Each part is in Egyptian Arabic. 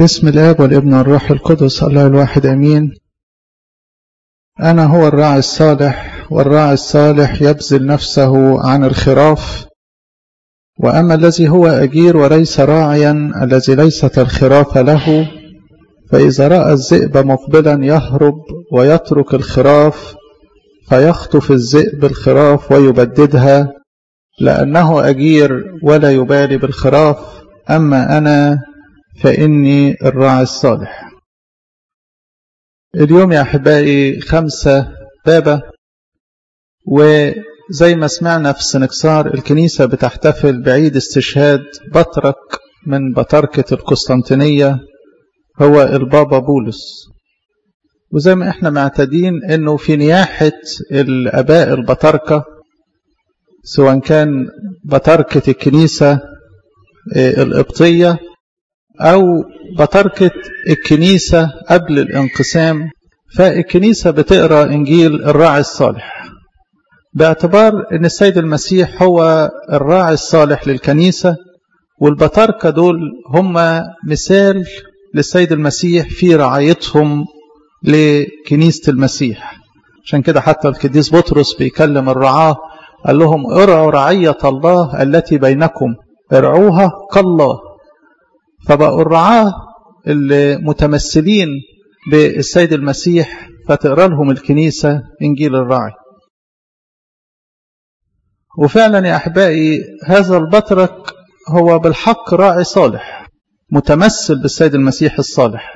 بسم الاب والابن والروح القدس الله الواحد امين انا هو الراعي الصالح والراعي الصالح يبذل نفسه عن الخراف واما الذي هو اجير وليس راعيا الذي ليست الخراف له فاذا راى الذئب مقبلا يهرب ويترك الخراف فيخطف الذئب الخراف ويبددها لانه اجير ولا يبالي بالخراف اما انا فإني الراعي الصالح اليوم يا أحبائي خمسة بابة وزي ما سمعنا في السنكسار الكنيسة بتحتفل بعيد استشهاد بطرك من بطركة القسطنطينية هو البابا بولس وزي ما احنا معتادين انه في نياحة الاباء البطاركة سواء كان بطركة الكنيسة القبطية أو بطركة الكنيسة قبل الانقسام فالكنيسة بتقرأ إنجيل الراعي الصالح باعتبار أن السيد المسيح هو الراعي الصالح للكنيسة والبطاركة دول هم مثال للسيد المسيح في رعايتهم لكنيسة المسيح عشان كده حتى القديس بطرس بيكلم الرعاة قال لهم ارعوا رعية الله التي بينكم ارعوها كالله فبقوا الرعاة المتمثلين بالسيد المسيح فتقرا لهم الكنيسة إنجيل الراعي وفعلا يا أحبائي هذا البطرك هو بالحق راعي صالح متمثل بالسيد المسيح الصالح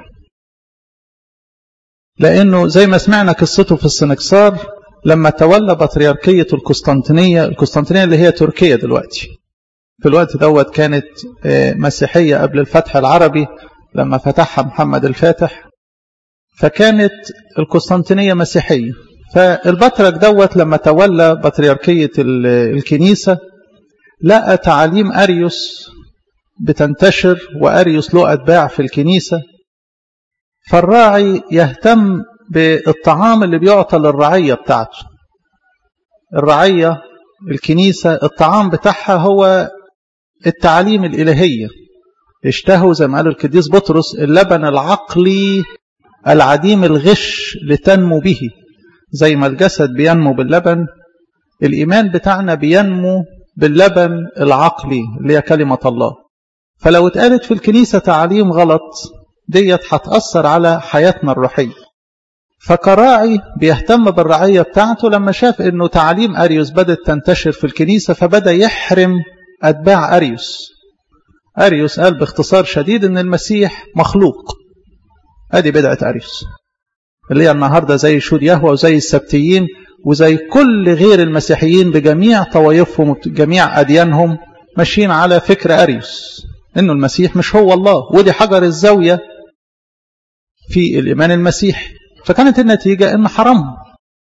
لأنه زي ما سمعنا قصته في السنكسار لما تولى بطريركية القسطنطينية القسطنطينية اللي هي تركيا دلوقتي في الوقت دوت كانت مسيحية قبل الفتح العربي لما فتحها محمد الفاتح فكانت القسطنطينية مسيحية فالبطرك دوت لما تولى بطريركية الكنيسة لقى تعاليم أريوس بتنتشر وأريوس له أتباع في الكنيسة فالراعي يهتم بالطعام اللي بيعطى للرعية بتاعته الرعية الكنيسة الطعام بتاعها هو التعاليم الإلهية اشتهوا زي ما قال القديس بطرس اللبن العقلي العديم الغش لتنمو به زي ما الجسد بينمو باللبن الإيمان بتاعنا بينمو باللبن العقلي اللي هي كلمة الله فلو اتقالت في الكنيسة تعاليم غلط ديت هتأثر على حياتنا الروحية فكراعي بيهتم بالرعية بتاعته لما شاف انه تعاليم أريوس بدأت تنتشر في الكنيسة فبدأ يحرم أتباع أريوس أريوس قال باختصار شديد ان المسيح مخلوق ادي بدعة أريوس اللي هي النهاردة زي شود يهوى وزي السبتيين وزي كل غير المسيحيين بجميع طوائفهم وجميع أديانهم ماشيين على فكر أريوس انه المسيح مش هو الله ودي حجر الزاوية في الإيمان المسيحي فكانت النتيجة إن حرمهم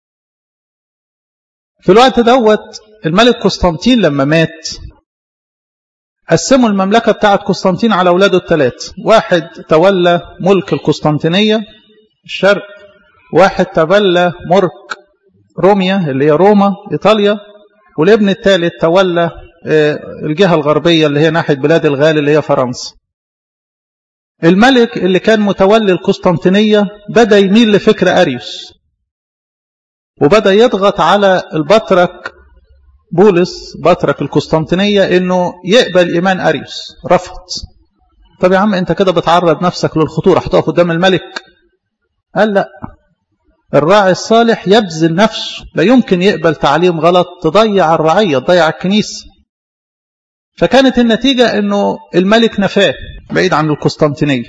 في الوقت دوت الملك قسطنطين لما مات قسموا المملكة بتاعة قسطنطين على أولاده الثلاث واحد تولى ملك القسطنطينية الشرق واحد تولى ملك روميا اللي هي روما إيطاليا والابن الثالث تولى الجهة الغربية اللي هي ناحية بلاد الغال اللي هي فرنسا الملك اللي كان متولي القسطنطينية بدأ يميل لفكر أريوس وبدأ يضغط على البطرك بولس بطرك القسطنطينية انه يقبل ايمان أريوس رفض طب يا عم انت كده بتعرض نفسك للخطورة هتقف قدام الملك قال لا الراعي الصالح يبذل نفسه لا يمكن يقبل تعليم غلط تضيع الرعية تضيع الكنيسة فكانت النتيجة انه الملك نفاه بعيد عن القسطنطينية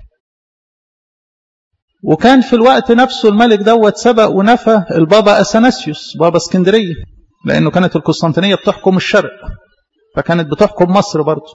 وكان في الوقت نفسه الملك دوت سبق ونفى البابا أثناسيوس بابا اسكندرية لأنه كانت القسطنطينية بتحكم الشرق فكانت بتحكم مصر برضه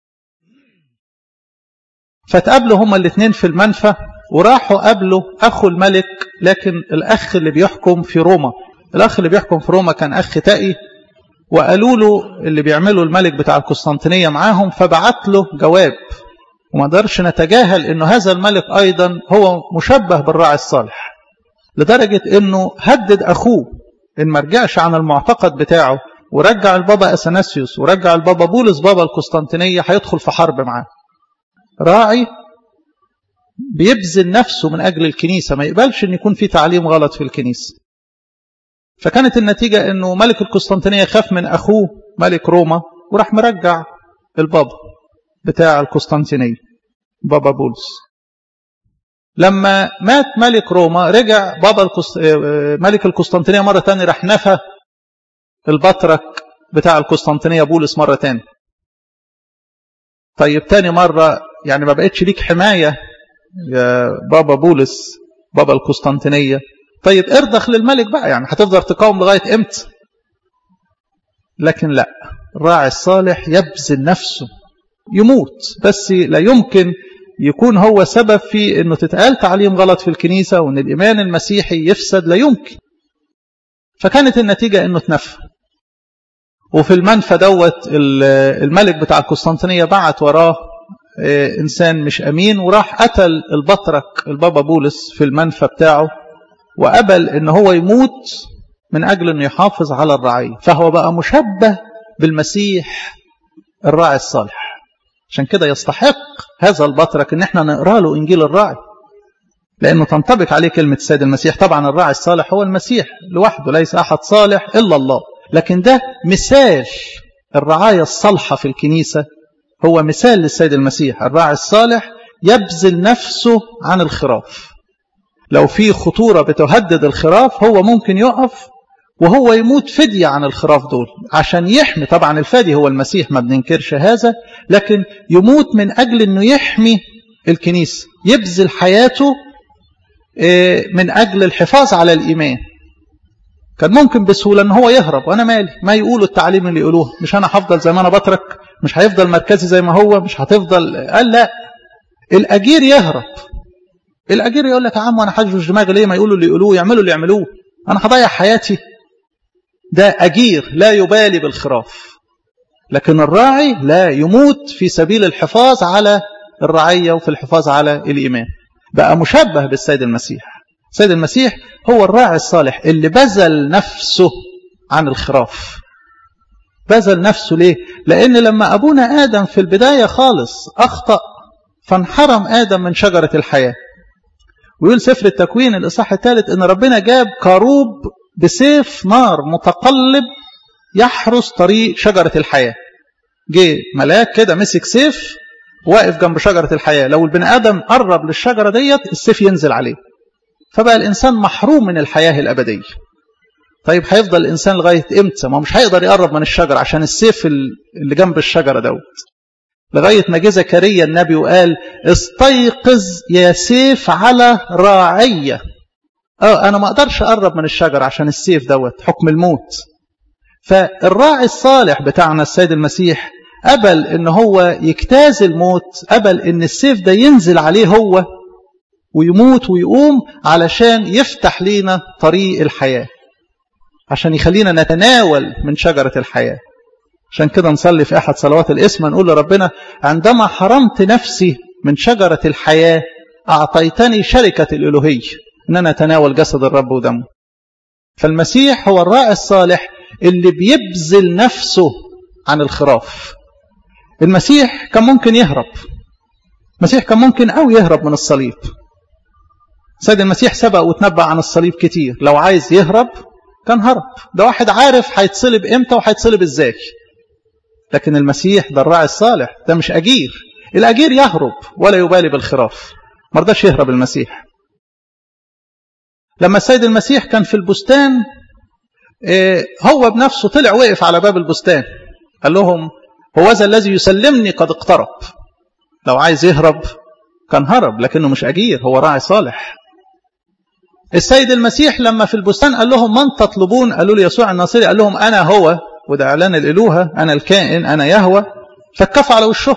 فتقابلوا هما الاثنين في المنفى وراحوا قابلوا أخو الملك لكن الأخ اللي بيحكم في روما الأخ اللي بيحكم في روما كان أخ تقي وقالوا له اللي بيعمله الملك بتاع القسطنطينية معاهم فبعت له جواب وما قدرش نتجاهل انه هذا الملك ايضا هو مشبه بالراعي الصالح لدرجة انه هدد اخوه ان ما رجعش عن المعتقد بتاعه ورجع البابا اثناسيوس ورجع البابا بولس بابا القسطنطينية هيدخل في حرب معاه راعي بيبذل نفسه من أجل الكنيسة ما يقبلش أن يكون في تعليم غلط في الكنيسة فكانت النتيجة أنه ملك القسطنطينية خاف من أخوه ملك روما وراح مرجع البابا بتاع القسطنطينية بابا بولس لما مات ملك روما رجع بابا القسط... ملك القسطنطينية مرة تانية راح نفى البطرك بتاع القسطنطينية بولس مرة تانية طيب تاني مرة يعني ما بقتش ليك حماية يا بابا بولس بابا القسطنطينية طيب ارضخ للملك بقى يعني هتفضل تقاوم لغاية امتى لكن لا الراعي الصالح يبذل نفسه يموت بس لا يمكن يكون هو سبب في انه تتقال تعليم غلط في الكنيسة وان الايمان المسيحي يفسد لا يمكن فكانت النتيجة انه تنفى وفي المنفى دوت الملك بتاع القسطنطينية بعت وراه انسان مش امين وراح قتل البطرك البابا بولس في المنفى بتاعه وقبل ان هو يموت من اجل انه يحافظ على الرعية فهو بقى مشبه بالمسيح الراعي الصالح عشان كده يستحق هذا البطرك ان احنا نقرا له انجيل الراعي لانه تنطبق عليه كلمه السيد المسيح طبعا الراعي الصالح هو المسيح لوحده ليس احد صالح الا الله لكن ده مثال الرعايه الصالحه في الكنيسه هو مثال للسيد المسيح الراعي الصالح يبذل نفسه عن الخراف لو في خطوره بتهدد الخراف هو ممكن يقف وهو يموت فدية عن الخراف دول عشان يحمي طبعا الفادي هو المسيح ما بننكرش هذا لكن يموت من أجل أنه يحمي الكنيسة يبذل حياته من أجل الحفاظ على الإيمان كان ممكن بسهولة أن هو يهرب وأنا مالي ما يقولوا التعليم اللي يقولوه مش أنا هفضل زي ما أنا بترك مش هيفضل مركزي زي ما هو مش هتفضل قال لا الأجير يهرب الأجير يقول لك يا عم أنا حاجز دماغي ليه ما يقولوا اللي يقولوه يعملوا اللي يعملوه أنا هضيع حياتي ده أجير لا يبالي بالخراف لكن الراعي لا يموت في سبيل الحفاظ على الرعية وفي الحفاظ على الإيمان بقى مشبه بالسيد المسيح السيد المسيح هو الراعي الصالح اللي بذل نفسه عن الخراف بذل نفسه ليه لأن لما أبونا آدم في البداية خالص أخطأ فانحرم آدم من شجرة الحياة ويقول سفر التكوين الإصحاح الثالث إن ربنا جاب كروب بسيف نار متقلب يحرس طريق شجرة الحياة جه ملاك كده مسك سيف واقف جنب شجرة الحياة لو البني آدم قرب للشجرة ديت السيف ينزل عليه فبقى الإنسان محروم من الحياة الأبدية طيب هيفضل الإنسان لغاية إمتى ما مش هيقدر يقرب من الشجرة عشان السيف اللي جنب الشجرة دوت لغاية ما جه زكريا النبي وقال استيقظ يا سيف على راعية اه انا ما اقدرش اقرب من الشجر عشان السيف دوت حكم الموت فالراعي الصالح بتاعنا السيد المسيح قبل ان هو يجتاز الموت قبل ان السيف ده ينزل عليه هو ويموت ويقوم علشان يفتح لينا طريق الحياة عشان يخلينا نتناول من شجرة الحياة عشان كده نصلي في أحد صلوات الإسم نقول لربنا عندما حرمت نفسي من شجرة الحياة أعطيتني شركة الإلهية ان انا اتناول جسد الرب ودمه فالمسيح هو الراعي الصالح اللي بيبذل نفسه عن الخراف المسيح كان ممكن يهرب المسيح كان ممكن او يهرب من الصليب سيد المسيح سبق وتنبأ عن الصليب كتير لو عايز يهرب كان هرب ده واحد عارف هيتصلب امتى وهيتصلب ازاي لكن المسيح ده الراعي الصالح ده مش اجير الاجير يهرب ولا يبالي بالخراف مرضاش يهرب المسيح لما السيد المسيح كان في البستان هو بنفسه طلع وقف على باب البستان قال لهم هو ذا الذي يسلمني قد اقترب لو عايز يهرب كان هرب لكنه مش أجير هو راعي صالح السيد المسيح لما في البستان قال لهم من تطلبون قالوا له يسوع الناصري قال لهم أنا هو وده إعلان الإلوهة أنا الكائن أنا يهوى فكف على وشه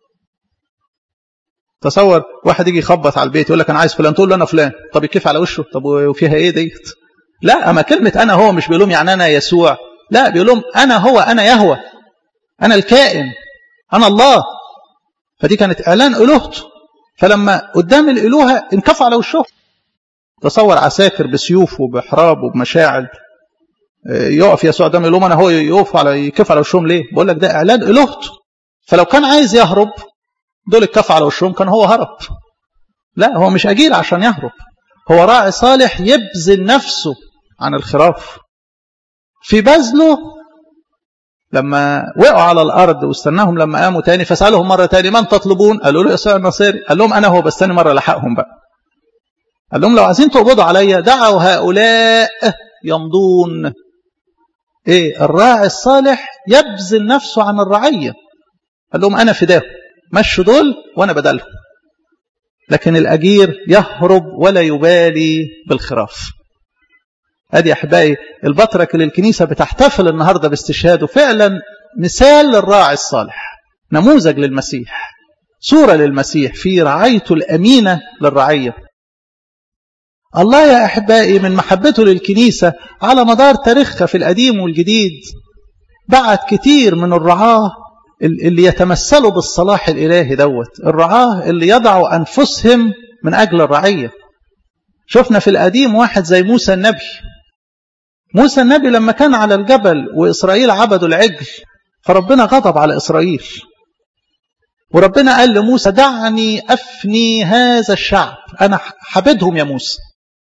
تصور واحد يجي يخبط على البيت يقول لك انا عايز فلان تقول له انا فلان طب يكيف على وشه طب وفيها ايه ديت لا اما كلمه انا هو مش بيقول لهم يعني انا يسوع لا بيقول لهم انا هو انا يهوى انا الكائن انا الله فدي كانت اعلان الوهته فلما قدام الالوهه انكف على وشه تصور عساكر بسيوف وبحراب وبمشاعل يقف يسوع قدام يقول لهم انا هو يقف على يكف على وشهم ليه بقول لك ده اعلان الوهته فلو كان عايز يهرب دول اتكفوا على وشهم كان هو هرب لا هو مش أجير عشان يهرب هو راعي صالح يبذل نفسه عن الخراف في بذله لما وقعوا على الأرض واستناهم لما قاموا تاني فسألهم مرة تاني من تطلبون قالوا له يسوع النصيري قال لهم أنا هو بس تاني مرة لحقهم بقى قال لهم لو عايزين تقبضوا عليا دعوا هؤلاء يمضون ايه الراعي الصالح يبذل نفسه عن الرعية قال لهم أنا فداهم مشوا دول وأنا بدلهم لكن الأجير يهرب ولا يبالي بالخراف ادي احبائي البطرك اللي الكنيسه بتحتفل النهارده باستشهاده فعلا مثال للراعي الصالح نموذج للمسيح صوره للمسيح في رعايته الامينه للرعيه الله يا احبائي من محبته للكنيسه على مدار تاريخها في القديم والجديد بعت كتير من الرعاه اللي يتمثلوا بالصلاح الالهي دوت الرعاه اللي يضعوا انفسهم من اجل الرعيه شفنا في القديم واحد زي موسى النبي موسى النبي لما كان على الجبل وإسرائيل عبدوا العجل فربنا غضب على إسرائيل وربنا قال لموسى دعني أفني هذا الشعب أنا حبدهم يا موسى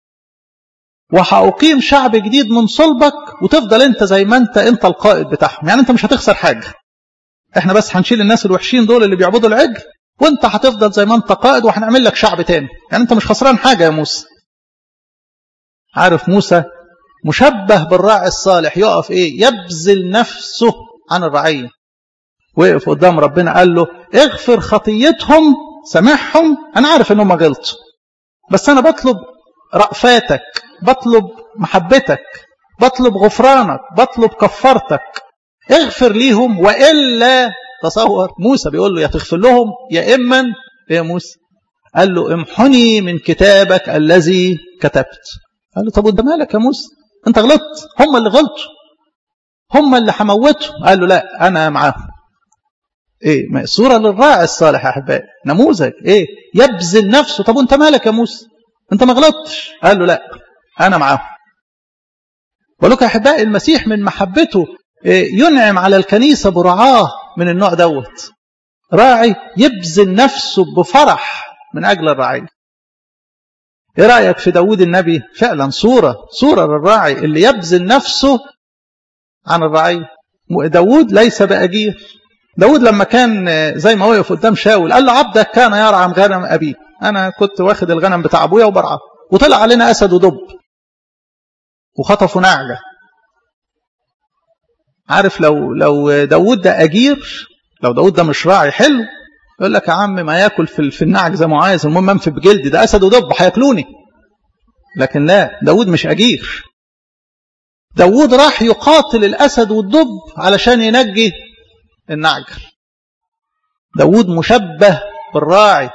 وهأقيم شعب جديد من صلبك وتفضل أنت زي ما أنت أنت القائد بتاعهم يعني أنت مش هتخسر حاجة احنا بس هنشيل الناس الوحشين دول اللي بيعبدوا العجل وانت هتفضل زي ما انت قائد وهنعمل لك شعب تاني يعني انت مش خسران حاجة يا موسى عارف موسى مشبه بالراعي الصالح يقف ايه يبذل نفسه عن الرعية وقف قدام ربنا قال له اغفر خطيتهم سامحهم انا عارف انهم غلطوا بس انا بطلب رأفاتك بطلب محبتك بطلب غفرانك بطلب كفارتك اغفر ليهم وإلا تصور موسى بيقول له يا تغفر لهم يا إما يا موسى قال له امحني من كتابك الذي كتبت قال له طب وانت مالك يا موسى انت غلطت هم اللي غلطوا هم اللي هموتهم قال له لا انا معاهم ايه صوره للراعي الصالح يا احبائي نموذج ايه يبذل نفسه طب وانت مالك يا موسى انت ما غلطتش قال له لا انا معاهم ولك يا احبائي المسيح من محبته إيه ينعم على الكنيسه برعاه من النوع دوت راعي يبذل نفسه بفرح من اجل الرعيه ايه رايك في داود النبي فعلا صوره صوره للراعي اللي يبذل نفسه عن الرعيه داود ليس باجير داود لما كان زي ما وقف قدام شاول قال له عبدك كان يرعى غنم ابيه انا كنت واخد الغنم بتاع ابويا وبرعاه وطلع علينا اسد ودب وخطفوا نعجه عارف لو لو داود ده اجير لو داود ده مش راعي حلو يقول لك يا عم ما ياكل في في النعج زي ما عايز المهم انفي بجلدي ده اسد ودب هياكلوني لكن لا داود مش اجير داود راح يقاتل الاسد والدب علشان ينجي النعجل داود مشبه بالراعي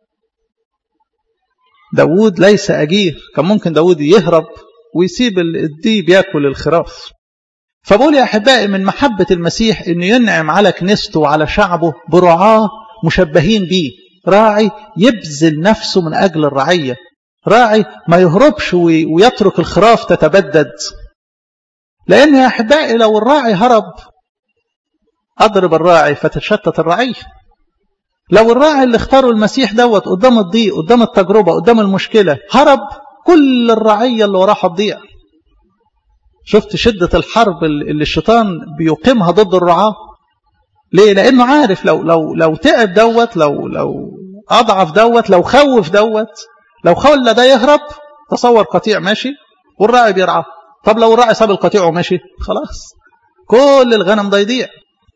داود ليس أجير كان ممكن داود يهرب ويسيب الديب ياكل الخراف فبقول يا أحبائي من محبة المسيح أنه ينعم على كنيسته وعلى شعبه برعاه مشبهين به راعي يبذل نفسه من أجل الرعية راعي ما يهربش ويترك الخراف تتبدد لأن يا أحبائي لو الراعي هرب أضرب الراعي فتشتت الرعية لو الراعي اللي اختاروا المسيح دوت قدام الضيق قدام التجربة قدام المشكلة هرب كل الرعية اللي وراها تضيع شفت شدة الحرب اللي الشيطان بيقيمها ضد الرعاة ليه لأنه عارف لو لو لو تعب دوت لو لو أضعف دوت لو خوف دوت لو خلى ده يهرب تصور قطيع ماشي والراعي بيرعاه طب لو الراعي ساب القطيع وماشي خلاص كل الغنم ده يضيع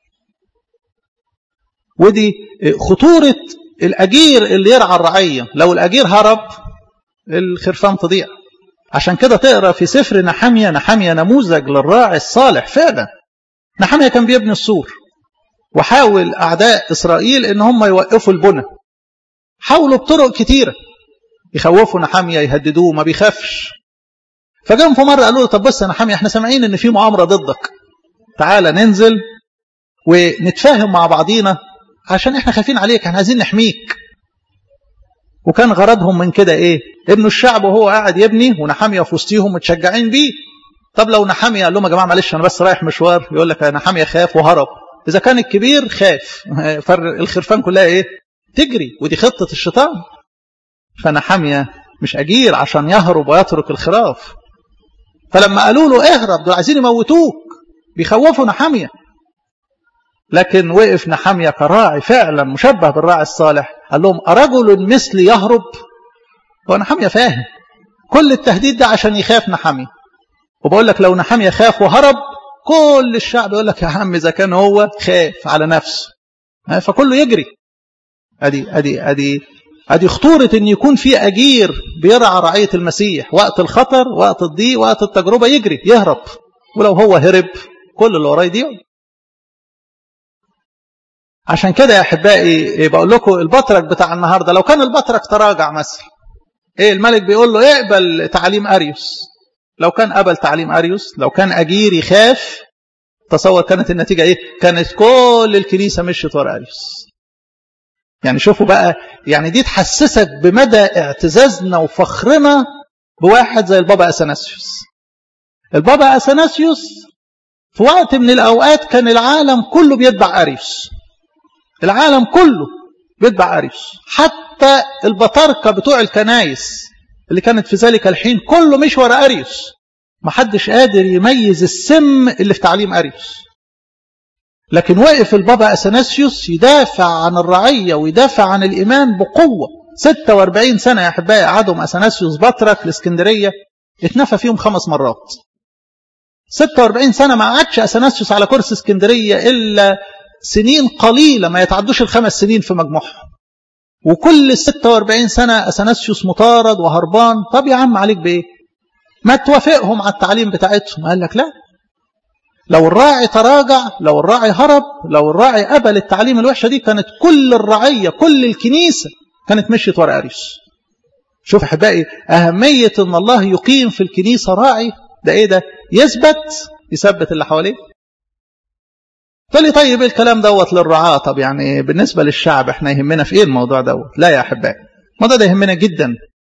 ودي خطورة الأجير اللي يرعى الرعية لو الأجير هرب الخرفان تضيع عشان كده تقرأ في سفر نحمية نحمية نموذج للراعي الصالح فعلا نحمية كان بيبني السور وحاول أعداء إسرائيل إن هم يوقفوا البنى حاولوا بطرق كتيرة يخوفوا نحمية يهددوه ما بيخافش فجاءهم في مرة قالوا له طب بص يا نحمية احنا سامعين إن في مؤامرة ضدك تعالى ننزل ونتفاهم مع بعضينا عشان احنا خايفين عليك احنا عايزين نحميك وكان غرضهم من كده ايه ابن الشعب وهو قاعد يبني ونحاميه في وسطيهم متشجعين بيه طب لو نحاميه قال لهم يا جماعه معلش انا بس رايح مشوار يقول لك نحاميه خاف وهرب اذا كان الكبير خاف الخرفان كلها ايه تجري ودي خطه الشيطان فنحمية مش أجير عشان يهرب ويترك الخراف فلما قالوا له اهرب دول عايزين يموتوك بيخوفوا نحمية لكن وقف نحمية كراعي فعلا مشبه بالراعي الصالح قال لهم أرجل مثلي يهرب هو نحمية فاهم كل التهديد ده عشان يخاف نحمية وبقول لك لو نحمية خاف وهرب كل الشعب يقول لك يا عم إذا كان هو خاف على نفسه فكله يجري ادي ادي ادي ادي خطورة ان يكون في اجير بيرعى رعية المسيح وقت الخطر وقت الضيق وقت التجربة يجري يهرب ولو هو هرب كل اللي وراه يضيع عشان كده يا احبائي بقول لكم البطرك بتاع النهارده لو كان البطرك تراجع مثلا ايه الملك بيقول له اقبل تعليم اريوس لو كان قبل تعليم اريوس لو كان اجير يخاف تصور كانت النتيجه ايه كانت كل الكنيسه مشيت ورا اريوس يعني شوفوا بقى يعني دي تحسسك بمدى اعتزازنا وفخرنا بواحد زي البابا اثناسيوس البابا اثناسيوس في وقت من الاوقات كان العالم كله بيتبع اريوس العالم كله بيتبع اريوس حتى البطاركه بتوع الكنايس اللي كانت في ذلك الحين كله مش ورا اريوس محدش قادر يميز السم اللي في تعليم اريوس لكن وقف البابا اثناسيوس يدافع عن الرعيه ويدافع عن الايمان بقوه 46 سنه يا احبائي قعدهم اثناسيوس بطرك الاسكندريه اتنفى فيهم خمس مرات 46 سنه ما قعدش اثناسيوس على كرسي اسكندريه الا سنين قليله ما يتعدوش الخمس سنين في مجموعهم وكل ال 46 سنه اثناسيوس مطارد وهربان طب يا عم عليك بايه؟ ما توافقهم على التعليم بتاعتهم قال لك لا لو الراعي تراجع لو الراعي هرب لو الراعي قبل التعليم الوحشة دي كانت كل الرعية كل الكنيسة كانت مشيت ورا أريس شوف أحبائي أهمية أن الله يقيم في الكنيسة راعي ده إيه ده يثبت يثبت اللي حواليه تقول لي طيب الكلام دوت للرعاة طب يعني بالنسبة للشعب احنا يهمنا في ايه الموضوع دوت لا يا أحبائي الموضوع ده يهمنا جدا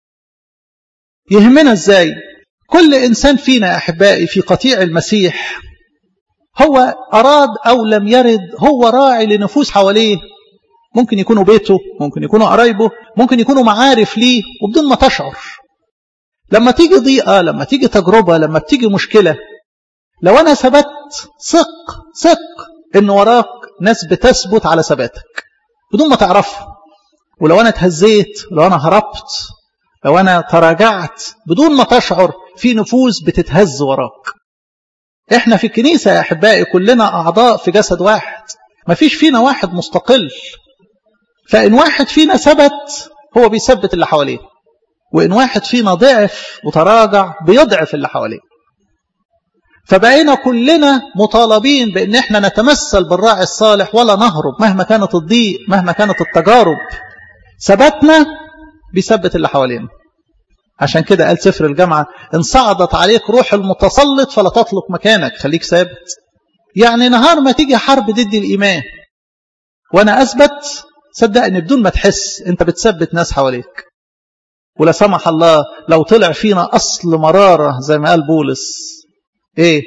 يهمنا ازاي كل إنسان فينا يا أحبائي في قطيع المسيح هو أراد أو لم يرد هو راعي لنفوس حواليه ممكن يكونوا بيته ممكن يكونوا قرايبه ممكن يكونوا معارف ليه وبدون ما تشعر لما تيجي ضيقة لما تيجي تجربة لما بتيجي مشكلة لو أنا ثبت ثق ثق إن وراك ناس بتثبت على ثباتك بدون ما تعرفها ولو أنا اتهزيت لو أنا هربت لو أنا تراجعت بدون ما تشعر في نفوس بتتهز وراك احنا في الكنيسة يا أحبائي كلنا أعضاء في جسد واحد ما فيش فينا واحد مستقل فإن واحد فينا ثبت هو بيثبت اللي حواليه وإن واحد فينا ضعف وتراجع بيضعف اللي حواليه فبقينا كلنا مطالبين بأن احنا نتمثل بالراعي الصالح ولا نهرب مهما كانت الضيق مهما كانت التجارب ثبتنا بيثبت اللي حوالينا عشان كده قال سفر الجامعة إن صعدت عليك روح المتسلط فلا تطلق مكانك خليك ثابت يعني نهار ما تيجي حرب ضد الإيمان وأنا أثبت صدقني بدون ما تحس أنت بتثبت ناس حواليك ولا سمح الله لو طلع فينا أصل مرارة زي ما قال بولس إيه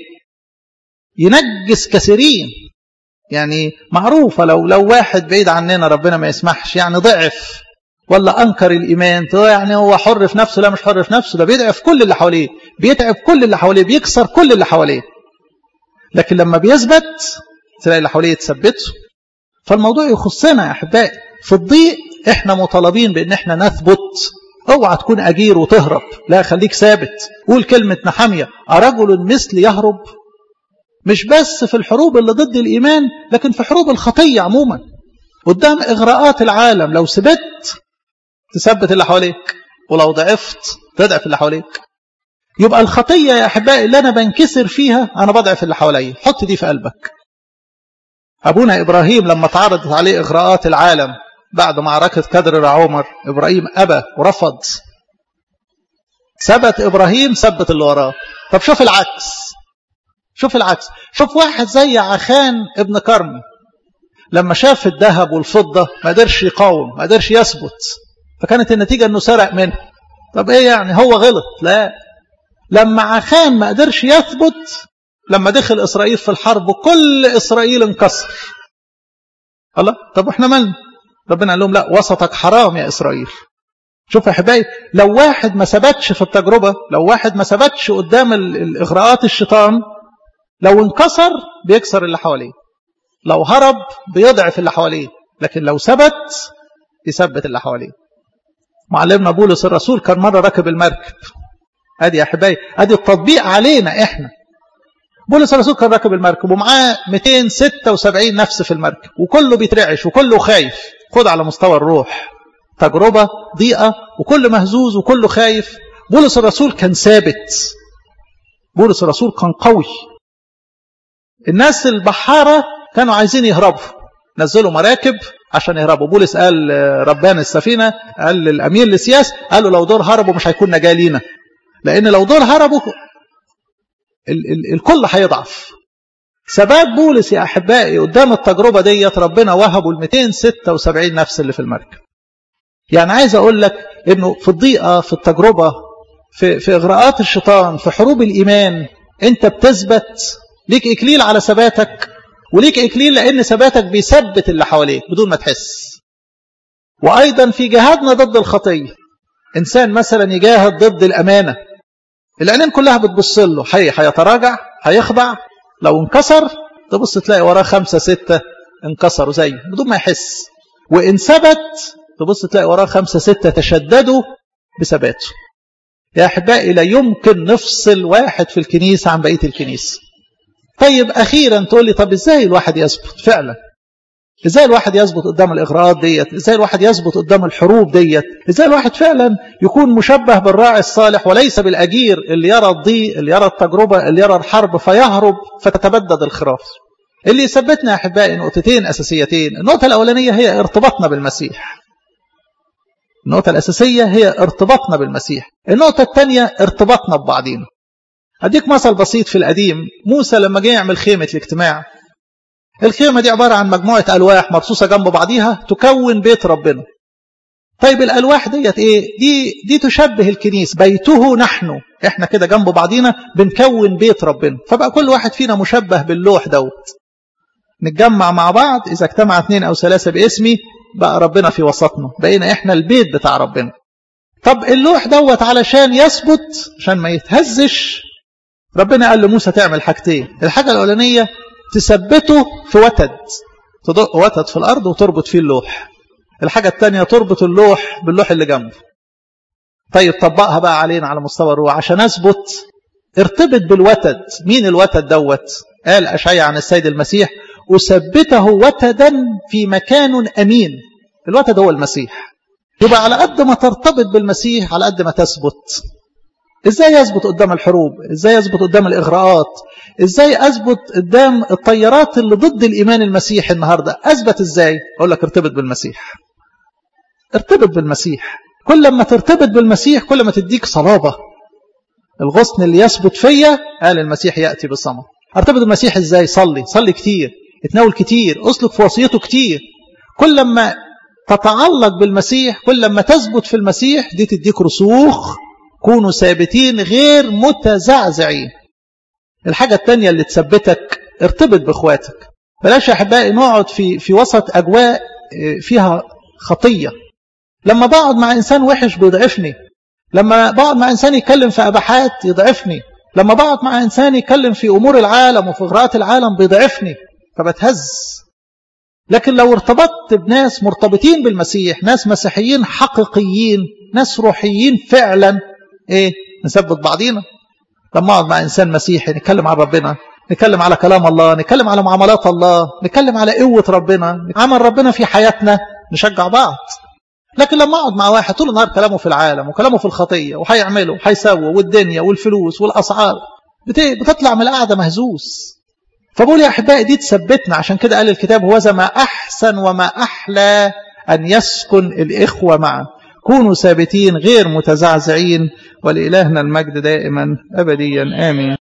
ينجس كثيرين يعني معروفة لو لو واحد بعيد عننا ربنا ما يسمحش يعني ضعف ولا أنكر الإيمان يعني هو حر في نفسه لا مش حر في نفسه ده بيضعف كل اللي حواليه بيتعب كل اللي حواليه بيكسر كل اللي حواليه لكن لما بيثبت تلاقي اللي حواليه يتثبتوا فالموضوع يخصنا يا أحبائي في الضيق احنا مطالبين بأن احنا نثبت اوعى تكون أجير وتهرب لا خليك ثابت قول كلمة نحمية أرجل مثل يهرب مش بس في الحروب اللي ضد الإيمان لكن في حروب الخطية عموما قدام إغراءات العالم لو ثبت تثبت اللي حواليك ولو ضعفت تضعف اللي حواليك يبقى الخطية يا أحبائي اللي أنا بنكسر فيها أنا بضعف اللي حواليا حط دي في قلبك أبونا إبراهيم لما تعرضت عليه إغراءات العالم بعد معركة كدر رعومر إبراهيم أبى ورفض ثبت إبراهيم ثبت اللي وراه طب شوف العكس شوف العكس شوف واحد زي عخان ابن كرمي لما شاف الذهب والفضة ما قدرش يقاوم ما قدرش يثبت فكانت النتيجة انه سرق منه طب ايه يعني هو غلط لا لما عخان ما قدرش يثبت لما دخل اسرائيل في الحرب كل اسرائيل انكسر الله طب احنا مالنا ربنا قال لهم لا وسطك حرام يا اسرائيل شوف يا احبائي لو واحد ما ثبتش في التجربه لو واحد ما ثبتش قدام الاغراءات الشيطان لو انكسر بيكسر اللي حواليه لو هرب بيضعف اللي حواليه لكن لو ثبت يثبت اللي حواليه معلمنا بولس الرسول كان مره راكب المركب ادي يا احبائي ادي التطبيق علينا احنا بولس الرسول كان راكب المركب ومعاه 276 نفس في المركب وكله بيترعش وكله خايف خد على مستوى الروح تجربة ضيقة وكل مهزوز وكله خايف بولس الرسول كان ثابت بولس الرسول كان قوي الناس البحارة كانوا عايزين يهربوا نزلوا مراكب عشان يهربوا بولس قال ربان السفينة قال للأمير لسياس قالوا لو دول هربوا مش هيكون نجاة لينا لأن لو دول هربوا ال ال الكل هيضعف ثبات بولس يا أحبائي قدام التجربة ديت ربنا وهبوا ال 276 نفس اللي في المركب يعني عايز أقول لك إنه في الضيقة في التجربة في, في إغراءات الشيطان في حروب الإيمان أنت بتثبت ليك إكليل على ثباتك وليك إكليل لأن ثباتك بيثبت اللي حواليك بدون ما تحس وأيضا في جهادنا ضد الخطية إنسان مثلا يجاهد ضد الأمانة العينين كلها بتبص له حي هيتراجع هيخضع لو انكسر تبص تلاقي وراه خمسة ستة انكسروا زيه بدون ما يحس وإن ثبت تبص تلاقي وراه خمسة ستة تشددوا بثباته يا أحبائي لا يمكن نفصل واحد في الكنيسة عن بقية الكنيسة طيب أخيرا تقول لي طب إزاي الواحد يثبت فعلا ازاي الواحد يثبت قدام الاغراءات ديت ازاي الواحد يثبت قدام الحروب ديت ازاي الواحد فعلا يكون مشبه بالراعي الصالح وليس بالاجير اللي يرى الضيق اللي يرى التجربه اللي يرى الحرب فيهرب فتتبدد الخراف اللي يثبتنا يا احبائي نقطتين اساسيتين النقطه الاولانيه هي ارتباطنا بالمسيح النقطه الاساسيه هي ارتباطنا بالمسيح النقطه الثانيه ارتباطنا ببعضينا اديك مثل بسيط في القديم موسى لما جه يعمل خيمه الاجتماع الخيمة دي عبارة عن مجموعة ألواح مرصوصة جنب بعضيها تكون بيت ربنا طيب الألواح ديت إيه دي, دي تشبه الكنيس بيته نحن إحنا كده جنب بعضينا بنكون بيت ربنا فبقى كل واحد فينا مشبه باللوح دوت نتجمع مع بعض إذا اجتمع اثنين أو ثلاثة باسمي بقى ربنا في وسطنا بقينا إحنا البيت بتاع ربنا طب اللوح دوت علشان يثبت عشان ما يتهزش ربنا قال لموسى تعمل حاجتين الحاجة الأولانية تثبته في وتد تدق وتد في الأرض وتربط فيه اللوح الحاجة الثانية تربط اللوح باللوح اللي جنبه طيب طبقها بقى علينا على مستوى الروح عشان أثبت ارتبط بالوتد مين الوتد دوت قال أشعيا عن السيد المسيح أثبته وتدا في مكان أمين الوتد هو المسيح يبقى على قد ما ترتبط بالمسيح على قد ما تثبت ازاي يثبت قدام الحروب ازاي يثبت قدام الاغراءات ازاي اثبت قدام الطيارات اللي ضد الايمان المسيحي النهارده اثبت ازاي اقول لك ارتبط بالمسيح ارتبط بالمسيح كل ما ترتبط بالمسيح كل ما تديك صلابه الغصن اللي يثبت فيا قال المسيح ياتي بالصمت ارتبط بالمسيح ازاي صلي صلي كتير اتناول كتير اسلك في وصيته كتير كل ما تتعلق بالمسيح كل ما تثبت في المسيح دي تديك رسوخ كونوا ثابتين غير متزعزعين الحاجة التانية اللي تثبتك ارتبط باخواتك بلاش يا احبائي نقعد في في وسط اجواء فيها خطيه لما بقعد مع انسان وحش بيضعفني لما بقعد مع انسان يتكلم في اباحات يضعفني لما بقعد مع انسان يتكلم في امور العالم وفي اغراءات العالم بيضعفني فبتهز لكن لو ارتبطت بناس مرتبطين بالمسيح ناس مسيحيين حقيقيين ناس روحيين فعلا ايه نثبت بعضينا لما اقعد مع انسان مسيحي نتكلم عن ربنا نتكلم على كلام الله نتكلم على معاملات الله نتكلم على قوة ربنا عمل ربنا في حياتنا نشجع بعض لكن لما اقعد مع واحد طول النهار كلامه في العالم وكلامه في الخطية وهيعمله وهيسوى والدنيا والفلوس والأسعار بتطلع من القعدة مهزوز فبقول يا أحبائي دي تثبتنا عشان كده قال الكتاب هو ما أحسن وما أحلى أن يسكن الإخوة معا كونوا ثابتين غير متزعزعين ولإلهنا المجد دائما أبديا آمين